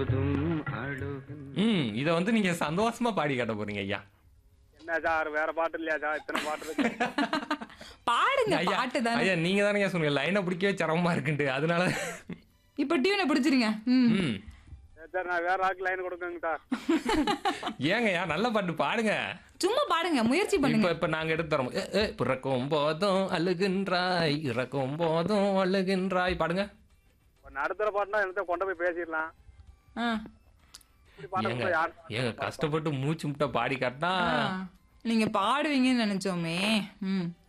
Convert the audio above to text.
ம் இத வந்து நீங்க சந்தோஷமா பாடி காட்ட போறீங்க ஐயா என்ன சார் வேற பாட்டு இல்லையா சார் இத்தனை பாட்டு இருக்கு பாடுங்க ஐயா பாட்டு தானே ஐயா நீங்க தானே சொன்னீங்க லைனை பிடிக்கவே சிரமமா இருக்குன்ட்டு அதனால இப்ப டியூனை பிடிச்சிருங்க ம் ம் சரி, சார் நான் வேற ஆளுக்கு லைன் கொடுக்குங்க சார் ஏங்கய்யா நல்ல பாட்டு பாடுங்க சும்மா பாடுங்க முயற்சி பண்ணுங்க இப்ப இப்ப நாங்க எடுத்து தரோம் ஏ, ஏ, பிறக்கும் போதும் அழுகின்றாய் இறக்கும் போதும் அழுகின்றாய் பாடுங்க இப்ப நடுத்தர பாட்டுனா என்னத்த கொண்டு போய் பேசிடலாம் ஆ. இப்படி பாட்டு ஏங்க கொடுத்தா யார் ஏங்க கஷ்டப்பட்டு மூச்சு முட்டை பாடி காட்டினா ஆ. நீங்க பாடுவீங்கன்னு நினைச்சோமே ம்